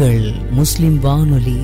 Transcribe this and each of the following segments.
உங்கள் முஸ்லிம் வானொலி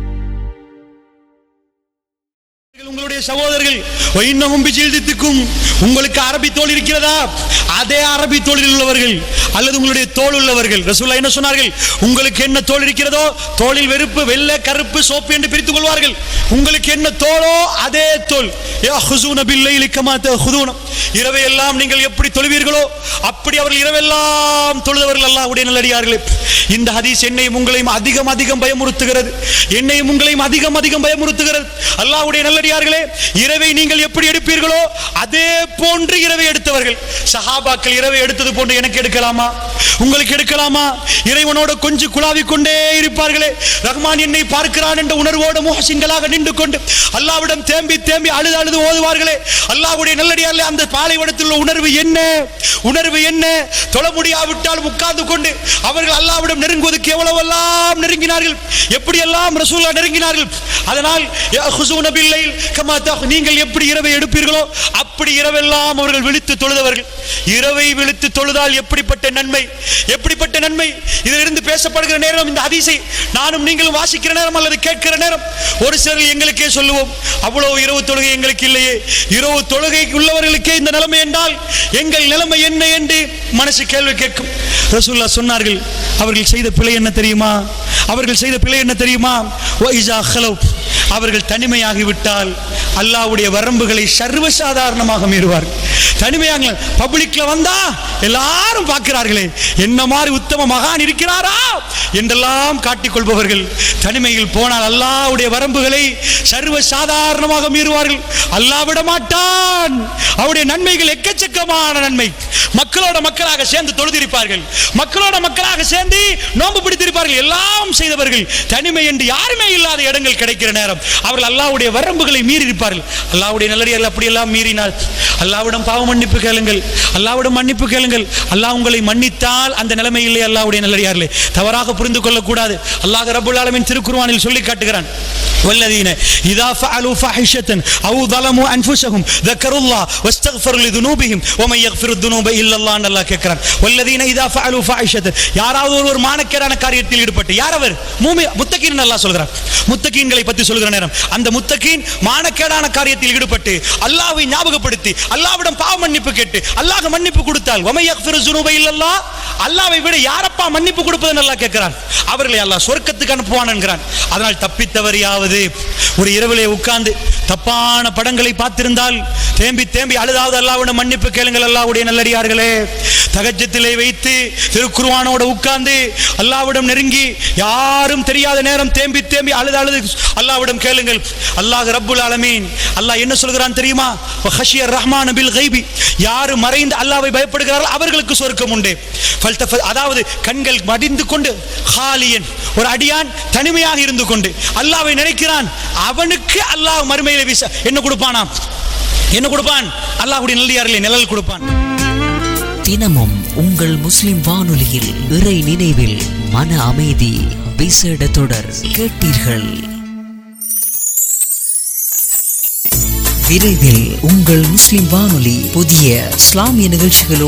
உங்களுடைய சகோதரர்கள் இன்னமும் பிஜில்தித்துக்கும் உங்களுக்கு அரபி தோல் இருக்கிறதா அதே அரபி தோளில் உள்ளவர்கள் அல்லது உங்களுடைய தோல் உள்ளவர்கள் ரசூல்லா என்ன சொன்னார்கள் உங்களுக்கு என்ன தோல் இருக்கிறதோ தோளில் வெறுப்பு வெள்ளை கருப்பு சோப்பு என்று பிரித்துக் கொள்வார்கள் உங்களுக்கு என்ன தோலோ அதே தோல் யஹ்ஸூன பில்லைலி கமா தஹுதூன இரவை எல்லாம் நீங்கள் எப்படி தொழுவீர்களோ அப்படி அவர்கள் இரவெல்லாம் தொழுதவர்கள் அல்லாஹ்வுடைய நல்லடியார்களே இந்த ஹதீஸ் என்னையும் உங்களையும் அதிகம் அதிகம் பயமுறுத்துகிறது என்னையும் உங்களையும் அதிகம் அதிகம் பயமுறுத்துகிறது அல்லாஹ்வுடைய நல்லடியார்களே இரவை நீங்கள் எப்படி எடுப்பீர்களோ அதே போன்று இரவை எடுத்தவர்கள் சஹாபாக்கள் இரவை எடுத்தது போன்று எனக்கு எடுக்கலாமா உங்களுக்கு எடுக்கலாமா இறைவனோட கொஞ்சம் குழாவிக் கொண்டே இருப்பார்களே ரஹ்மான் என்னை பார்க்கிறான் என்ற உணர்வோடு முகசிங்களாக நின்று கொண்டு அல்லாவிடம் தேம்பி தேம்பி அழுது அழுது ஓதுவார்களே அல்லாஹ்வுடைய நல்லடியார்களே அந்த பாலைவனத்தில் உள்ள உணர்வு என்ன உணர்வு என்ன தொழ முடியாவிட்டால் உட்கார்ந்து கொண்டு அவர்கள் அல்லாவிடம் நெருங்குவதற்கு எவ்வளவெல்லாம் நெருங்கினார்கள் எப்படியெல்லாம் ரசூலா நெருங்கினார்கள் அதனால் யஹ்ஸூன பில்லைல் கமா தஹ் நீங்கள் எப்படி இரவை எடுப்பீர்களோ அப்படி இரவெல்லாம் அவர்கள் விழித்து தொழுதவர்கள் இரவை விழித்து தொழுதால் எப்படிப்பட்ட நன்மை எப்படிப்பட்ட நன்மை இதிலிருந்து பேசப்படுகிற நேரம் இந்த ஹதீஸை நானும் நீங்களும் வாசிக்கிற நேரம் அல்லது கேட்கிற நேரம் ஒரு சிலர் எங்களுக்கே சொல்லுவோம் அவ்வளவு இரவு தொழுகை எங்களுக்கு இல்லையே இரவு தொழுகை உள்ளவர்களுக்கே இந்த நிலைமை என்றால் எங்கள் நிலைமை என்ன என்று மனசு கேள்வி கேட்கும் ரசூல்லா சொன்னார்கள் அவர்கள் செய்த பிழை என்ன தெரியுமா அவர்கள் செய்த பிழை என்ன தெரியுமா ஒய்ஸா ஹலவ் அவர்கள் தனிமையாகிவிட்டால் அல்லாஹ்வுடைய வரம்புகளை சர்வசாதாரணமாக மீறுவார்கள் தனிமையாக பப்ளிக்ல வந்தா எல்லாரும் பார்க்கிறார்களே என்ன மாதிரி உத்தம மகான் இருக்கிறாரா என்றெல்லாம் காட்டிக் கொள்பவர்கள் தனிமையில் போனால் அல்லாஹ்வுடைய வரம்புகளை சர்வ சாதாரணமாக மீறுவார்கள் அல்லாஹ் விட மாட்டான் அவருடைய நன்மைகள் எக்கச்சக்கமான நன்மை மக்களோட மக்களாக சேர்ந்து தொழுதிருப்பார்கள் மக்களோட மக்களாக சேர்ந்து நோன்பு பிடித்திருப்பார்கள் எல்லாம் செய்தவர்கள் தனிமை என்று யாருமே இல்லாத இடங்கள் கிடைக்கிற நேரம் அவர்கள் அல்லாஹ்வுடைய வரம்புகளை மீறி இருப்பார்கள் அல்லாஹ்வுடைய நல்லடியார்கள் அப்படியெல்லாம் மீறினால் அல்லாஹ்விடம் பாவ மன்னிப்பு கேளுங்கள் அல்லாஹ்விடம் மன்னிப்பு கேளுங்கள் அல்லாஹ் உங்களை மன்னித்தால் அந்த நிலைமையிலே அல்லாஹ்வுடைய நல்லடியார்களே தவறாக புரிந்து கொள்ளக்கூடாது அல்லாஹ் ரப்புல் ஆலமீன் திருக்குர்ஆனில் சொல்லி காட்டுகிறான் والذين إذا فعلوا فاحشة أو ظلموا أنفسهم ذكروا الله واستغفروا لذنوبهم ومن يغفر الذنوب إلا الله أن الله கேட்கிறான் والذين إذا فعلوا فاحشة யாராவது ஒருவர் மானக்கேடான காரியத்தில் ஈடுபட்டு யார் அவர் மூமி முத்தகீன் அல்லாஹ் சொல்கிறார் முத்தகீன்களை பற்றி சொல்கிற நேரம் அந்த முத்தகீன் மானக்கேடான காரியத்தில் ஈடுபட்டு அல்லாஹ்வை ஞாபகப்படுத்தி அல்லாஹ்விடம் பாவ மன்னிப்பு கேட்டு அல்லாஹ் மன்னிப்பு கொடுத்தால் ومن يغفر الذنوب إلا الله அல்லாஹ்வை விட யாரப்பா மன்னிப்பு கொடுப்பது நல்லா கேட்கிறான் அவர்களை அல்லாஹ் சொர்க்கத்துக்கு அனுப்புவான் என்கிறான் அதனால் தப்பித்தவரையாவது ஒரு இரவிலே உட்கார்ந்து தப்பான படங்களை பார்த்திருந்தால் தேம்பி தேம்பி அழுதாவது அல்லாவிடம் மன்னிப்பு கேளுங்கள் அல்லாவுடைய நல்லடியார்களே தகஜத்திலே வைத்து திருக்குருவானோட உட்கார்ந்து அல்லாவிடம் நெருங்கி யாரும் தெரியாத நேரம் தேம்பி தேம்பி அழுது அழுது அல்லாவிடம் கேளுங்கள் அல்லாஹ் ரப்புல் ஆலமீன் அல்லாஹ் என்ன சொல்கிறான் தெரியுமா ஹஷியர் ரஹ்மான் பில் கைபி யாரு மறைந்து அல்லாவை பயப்படுகிறார்கள் அவர்களுக்கு சொர்க்கம் உண்டு ஃபல்தஃப- அதாவது கண்கள் மடிந்து கொண்டு ஹாலியன் ஒரு அடியான் தனிமையாக இருந்து கொண்டு அல்லாவை நினைக்கிறான் அவனுக்கு அல்லாஹ் மறுமையில வீச என்ன கொடுப்பானாம் என்ன கொடுப்பான் அல்லாஹ்வுடைய நல்லியாரிலே நிழல் கொடுப்பான் தினமும் உங்கள் முஸ்லிம் வானொலியில் இறை நினைவில் மன அமைதி விசேட தொடர் கேட்டீர்கள் விரைவில் உங்கள் முஸ்லிம் வானொலி புதிய இஸ்லாமிய நிகழ்ச்சிகளோடு